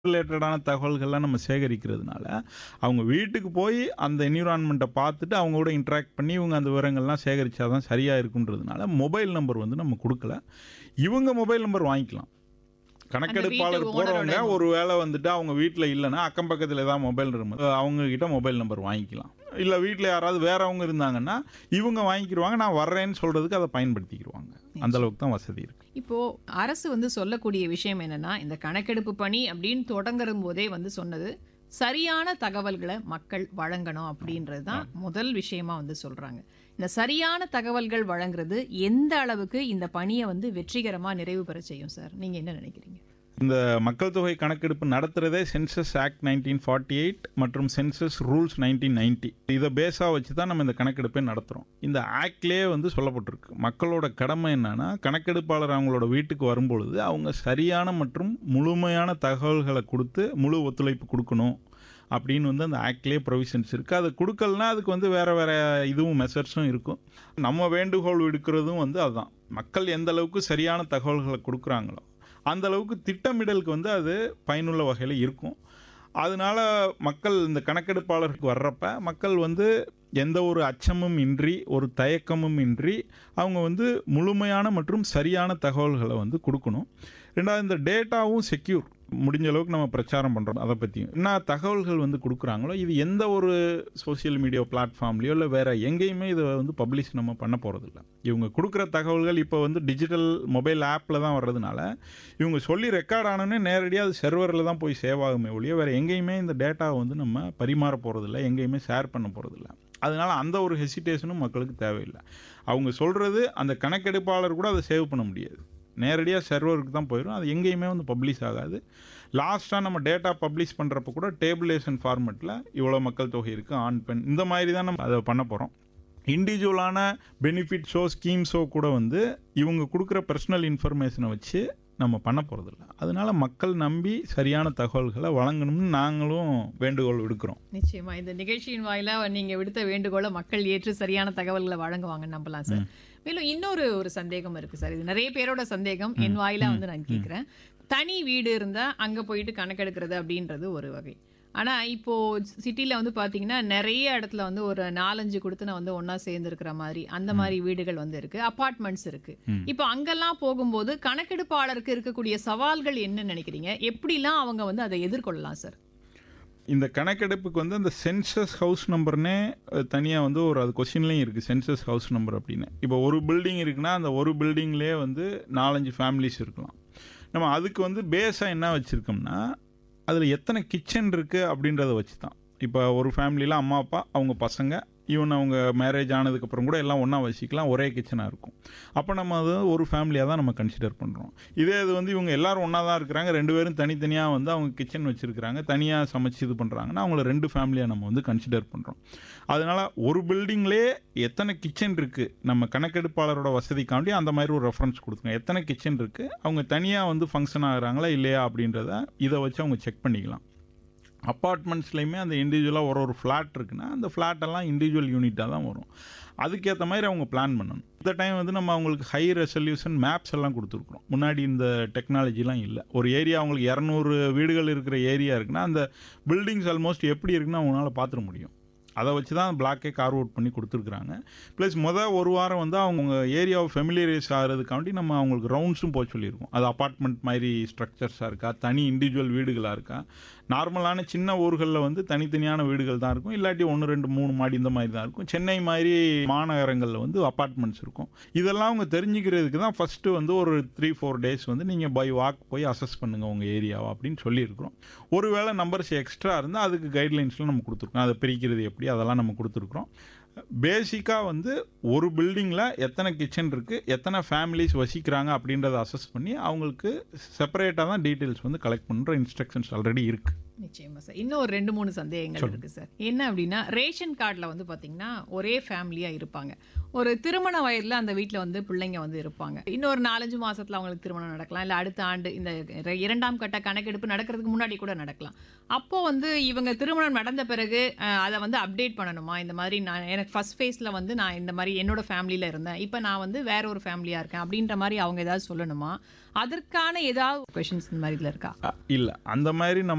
ரிலேட்டடான தகவல்கள்லாம் நம்ம சேகரிக்கிறதுனால அவங்க வீட்டுக்கு போய் அந்த என்விரான்மெண்ட்டை பார்த்துட்டு அவங்க கூட இன்ட்ராக்ட் பண்ணி இவங்க அந்த விவரங்கள்லாம் சேகரித்தா தான் சரியாக இருக்குன்றதுனால மொபைல் நம்பர் வந்து நம்ம கொடுக்கல இவங்க மொபைல் நம்பர் வாங்கிக்கலாம் கணக்கெடுப்பாளர் வீட்டு போகிறவங்க owner-ஓட ஒரு வேளை வந்துட்டு அவங்க வீட்டில் இல்லைன்னா அக்கம் பக்கத்தில் ஏதாவது மொபைல் இருக்கு அவங்க கிட்ட மொபைல் நம்பர் வாங்கிக்கலாம் இல்லை வீட்டில் யாராவது வேறவங்க இருந்தாங்கன்னா இவங்க வாங்கிக்கிடுவாங்க நான் வர்றேன்னு சொல்கிறதுக்கு அதை பயன்படுத்திக்கிடுவாங்க அந்த அளவுக்கு தான் வசதி இருக்குது இப்போ அரசு வந்து சொல்லக்கூடிய விஷயம் என்னன்னா இந்த கணக்கெடுப்பு பணி அப்படின்னு தொடங்குற போதே வந்து சொன்னது சரியான தகவல்களை மக்கள் வழங்கணும் அப்படின்றது தான் முதல் விஷயமா வந்து சொல்றாங்க இந்த சரியான தகவல்கள் வழங்குறது எந்த அளவுக்கு இந்த பணியை வந்து வெற்றிகரமா நிறைவு பெற செய்யும் சார் நீங்க என்ன நினைக்கிறீங்க இந்த மக்கள் தொகை கணக்கெடுப்பு நடத்துறதே census act nineteen forty eight மற்றும் சென்சஸ் ரூல்ஸ் நைன்டீன் நைன்டி இதை பேஸாக வச்சு தான் நம்ம இந்த கணக்கெடுப்பை நடத்துகிறோம் இந்த ஆக்ட்லேயே வந்து சொல்லப்பட்டிருக்கு மக்களோட கடமை என்னன்னா கணக்கெடுப்பாளர் அவங்களோட வீட்டுக்கு வரும்பொழுது அவங்க சரியான மற்றும் முழுமையான தகவல்களை கொடுத்து முழு ஒத்துழைப்பு கொடுக்கணும் அப்படின்னு வந்து அந்த ஆக்ட்லேயே ப்ரொவிஷன்ஸ் இருக்குது அது கொடுக்கலனா அதுக்கு வந்து வேறு வேறு இதுவும் மெசர்ஸும் இருக்கும் நம்ம வேண்டுகோள் விடுக்கிறதும் வந்து அதுதான் மக்கள் எந்த அளவுக்கு சரியான தகவல்களை கொடுக்குறாங்களோ அந்த அளவுக்கு திட்டமிடலுக்கு வந்து அது பயனுள்ள வகையில் இருக்கும் அதனால மக்கள் இந்த கணக்கெடுப்பாளருக்கு வர்றப்ப மக்கள் வந்து எந்த ஒரு அச்சமும் இன்றி ஒரு தயக்கமும் இன்றி அவங்க வந்து முழுமையான மற்றும் சரியான தகவல்களை வந்து கொடுக்கணும் ரெண்டாவது இந்த டேட்டாவும் செக்யூர் முடிஞ்ச அளவுக்கு நம்ம பிரச்சாரம் பண்ணுறோம் அதை பற்றியும் என்ன தகவல்கள் வந்து கொடுக்குறாங்களோ இது எந்த ஒரு சோஷியல் மீடியா பிளாட்ஃபார்ம்லேயோ இல்லை வேறு எங்கேயுமே இதை வந்து பப்ளிஷ் நம்ம பண்ண போகிறதில்ல இவங்க கொடுக்குற தகவல்கள் இப்போ வந்து டிஜிட்டல் மொபைல் ஆப்பில் தான் வர்றதுனால இவங்க சொல்லி ரெக்கார்ட் ஆனோன்னே நேரடியாக அது சர்வரில் தான் போய் சேவ் ஆகுமே ஒழிய வேறு எங்கேயுமே இந்த டேட்டாவை வந்து நம்ம பரிமாற போகிறதில்ல எங்கேயுமே ஷேர் பண்ண போகிறதில்ல அதனால் அந்த ஒரு ஹெசிடேஷனும் மக்களுக்கு தேவையில்லை அவங்க சொல்கிறது அந்த கணக்கெடுப்பாளர் கூட அதை சேவ் பண்ண முடியாது நேரடியாக சர்வருக்கு தான் போயிடும் அது எங்கேயுமே வந்து பப்ளிஷ் ஆகாது லாஸ்ட்டாக நம்ம டேட்டா பப்ளிஷ் பண்ணுறப்ப கூட டேபிளேஷன் ஃபார்மெட்டில் இவ்வளோ மக்கள் தொகை இருக்குது ஆண் பெண் இந்த மாதிரி தான் நம்ம அதை பண்ண போகிறோம் இண்டிவிஜுவலான பெனிஃபிட்ஸோ ஸ்கீம்ஸோ கூட வந்து இவங்க கொடுக்குற பர்சனல் இன்ஃபர்மேஷனை வச்சு நம்ம பண்ண போகிறதில்ல அதனால மக்கள் நம்பி சரியான தகவல்களை வழங்கணும்னு நாங்களும் வேண்டுகோள் விடுக்கிறோம் நிச்சயமா இந்த நிகழ்ச்சியின் வாயிலா நீங்க விடுத்த வேண்டுகோளை மக்கள் ஏற்று சரியான தகவல்களை வழங்குவாங்கன்னு நம்பலாம் சார் மேலும் இன்னொரு ஒரு சந்தேகம் இருக்கு சார் இது நிறைய பேரோட சந்தேகம் என் வாயிலா வந்து நான் கேட்கிறேன் தனி வீடு இருந்தா அங்க போயிட்டு கணக்கெடுக்கிறது அப்படின்றது ஒரு வகை ஆனா இப்போ சிட்டில வந்து பாத்தீங்கன்னா நிறைய இடத்துல வந்து ஒரு நாலஞ்சு கொடுத்து வந்து ஒன்னா சேர்ந்து இருக்கிற மாதிரி அந்த மாதிரி வீடுகள் வந்து இருக்கு அபார்ட்மெண்ட்ஸ் இருக்கு இப்போ அங்கெல்லாம் போகும்போது கணக்கெடுப்பாளருக்கு இருக்கக்கூடிய சவால்கள் என்ன நினைக்கிறீங்க எப்படிலாம் அவங்க வந்து அதை எதிர்கொள்ளலாம் சார் இந்த கணக்கெடுப்புக்கு வந்து அந்த சென்சஸ் ஹவுஸ் நம்பர்னே தனியாக வந்து ஒரு அது கொஸ்டின்லேயும் இருக்குது சென்சஸ் ஹவுஸ் நம்பர் அப்படின்னு இப்போ ஒரு பில்டிங் இருக்குன்னா அந்த ஒரு பில்டிங்லேயே வந்து நாலஞ்சு ஃபேமிலிஸ் இருக்கலாம் நம்ம அதுக்கு வந்து பேஸாக என்ன வச்சுருக்கோம்னா அதில் எத்தனை கிச்சன் இருக்குது அப்படின்றத வச்சு தான் இப்போ ஒரு ஃபேமிலியில் அம்மா அப்பா அவங்க பசங்க ஈவன் அவங்க மேரேஜ் ஆனதுக்கப்புறம் கூட எல்லாம் ஒன்றா வசிக்கலாம் ஒரே கிச்சனாக இருக்கும் அப்போ நம்ம அது ஒரு ஃபேமிலியாக தான் நம்ம கன்சிடர் பண்ணுறோம் இதே இது வந்து இவங்க எல்லாரும் ஒன்றா தான் இருக்கிறாங்க ரெண்டு பேரும் தனித்தனியாக வந்து அவங்க கிச்சன் வச்சுருக்கிறாங்க தனியாக சமைச்சு இது பண்ணுறாங்கன்னா அவங்கள ரெண்டு ஃபேமிலியாக நம்ம வந்து கன்சிடர் பண்ணுறோம் அதனால் ஒரு பில்டிங்லேயே எத்தனை கிச்சன் இருக்குது நம்ம கணக்கெடுப்பாளரோட வசதிக்காண்டி அந்த மாதிரி ஒரு ரெஃபரன்ஸ் கொடுத்துங்க எத்தனை கிச்சன் இருக்குது அவங்க தனியாக வந்து ஃபங்க்ஷன் ஆகுறாங்களா இல்லையா அப்படின்றத இதை வச்சு அவங்க செக் பண்ணிக்கலாம் அப்பார்ட்மெண்ட்ஸ்லையுமே அந்த இண்டிவிஜுவலாக ஒரு ஒரு ஃப்ளாட் இருக்குன்னா அந்த ஃப்ளாட்டெல்லாம் இண்டிவிஜுவல் யூனிட்டாக தான் வரும் அதுக்கேற்ற மாதிரி அவங்க பிளான் பண்ணணும் இந்த டைம் வந்து நம்ம அவங்களுக்கு ஹை ரெசல்யூஷன் மேப்ஸ் எல்லாம் கொடுத்துருக்குறோம் முன்னாடி இந்த டெக்னாலஜிலாம் இல்லை ஒரு ஏரியா அவங்களுக்கு இரநூறு வீடுகள் இருக்கிற ஏரியா இருக்குன்னா அந்த பில்டிங்ஸ் ஆல்மோஸ்ட் எப்படி இருக்குன்னு அவங்களால பார்த்துட முடியும் அதை வச்சு தான் பிளாக்கே கார்வ் அவுட் பண்ணி கொடுத்துருக்குறாங்க ப்ளஸ் மொதல் ஒரு வாரம் வந்து அவங்க ஏரியாவை ஃபெமிலியரைஸ் ஆகிறதுக்காண்டி நம்ம அவங்களுக்கு ரவுண்ட்ஸும் போக சொல்லியிருக்கோம் அது அப்பார்ட்மெண்ட் மாதிரி ஸ்ட்ரக்சர்ஸாக இருக்கா தனி இண்டிவிஜுவல் வீடுகளாக இருக்கா நார்மலான சின்ன ஊர்களில் வந்து தனித்தனியான வீடுகள் தான் இருக்கும் இல்லாட்டி ஒன்று ரெண்டு மூணு மாடி இந்த மாதிரி தான் இருக்கும் சென்னை மாதிரி மாநகரங்களில் வந்து அப்பார்ட்மெண்ட்ஸ் இருக்கும் இதெல்லாம் அவங்க தெரிஞ்சுக்கிறதுக்கு தான் ஃபஸ்ட்டு வந்து ஒரு த்ரீ ஃபோர் டேஸ் வந்து நீங்கள் பை வாக் போய் அசஸ் பண்ணுங்கள் உங்கள் ஏரியாவை அப்படின்னு சொல்லியிருக்கிறோம் ஒருவேளை நம்பர்ஸ் எக்ஸ்ட்ரா இருந்தால் அதுக்கு கைட்லைன்ஸ்லாம் நம்ம கொடுத்துருக்கோம் அதை பிரிக்கிறது எப்படி அதெல்லாம் நம்ம கொடுத்துருக்குறோம் பேசிக்காக வந்து ஒரு பில்டிங்கில் எத்தனை கிச்சன் இருக்குது எத்தனை ஃபேமிலிஸ் வசிக்கிறாங்க அப்படின்றத அசஸ் பண்ணி அவங்களுக்கு செப்பரேட்டாக தான் டீட்டெயில்ஸ் வந்து கலெக்ட் பண்ணுற இன்ஸ்ட்ரக்ஷன்ஸ் ஆல்ரெடி இருக்குது நிச்சயமா சார் இன்னும் ஒரு ரெண்டு மூணு சந்தேகங்கள் இருக்கு சார் என்ன அப்படின்னா ரேஷன் கார்டில் வந்து பாத்தீங்கன்னா ஒரே ஃபேமிலியா இருப்பாங்க ஒரு திருமண வயதுல அந்த வீட்ல வந்து பிள்ளைங்க வந்து இருப்பாங்க இன்னொரு நாலஞ்சு மாசத்துல அவங்களுக்கு திருமணம் நடக்கலாம் இல்ல அடுத்த ஆண்டு இந்த இர- இரண்டாம் கட்ட கணக்கெடுப்பு நடக்கிறதுக்கு முன்னாடி கூட நடக்கலாம் அப்போ வந்து இவங்க திருமணம் நடந்த பிறகு அஹ், அதை வந்து அப்டேட் பண்ணணுமா இந்த மாதிரி நான் எனக்கு ஃபர்ஸ்ட் ஃபேஸ்ல வந்து நான் இந்த மாதிரி என்னோட ஃபேமிலியில இருந்தேன் இப்போ நான் வந்து வேற ஒரு ஃபேமிலியா இருக்கேன் அப்படின்ற மாதிரி அவங்க ஏதாவது சொல்லணுமா அதற்கான ஏதாவது கொஷின்ஸ் இந்த மாதிரி இதுல இருக்கா இல்லை அந்த மாதிரி நம்ம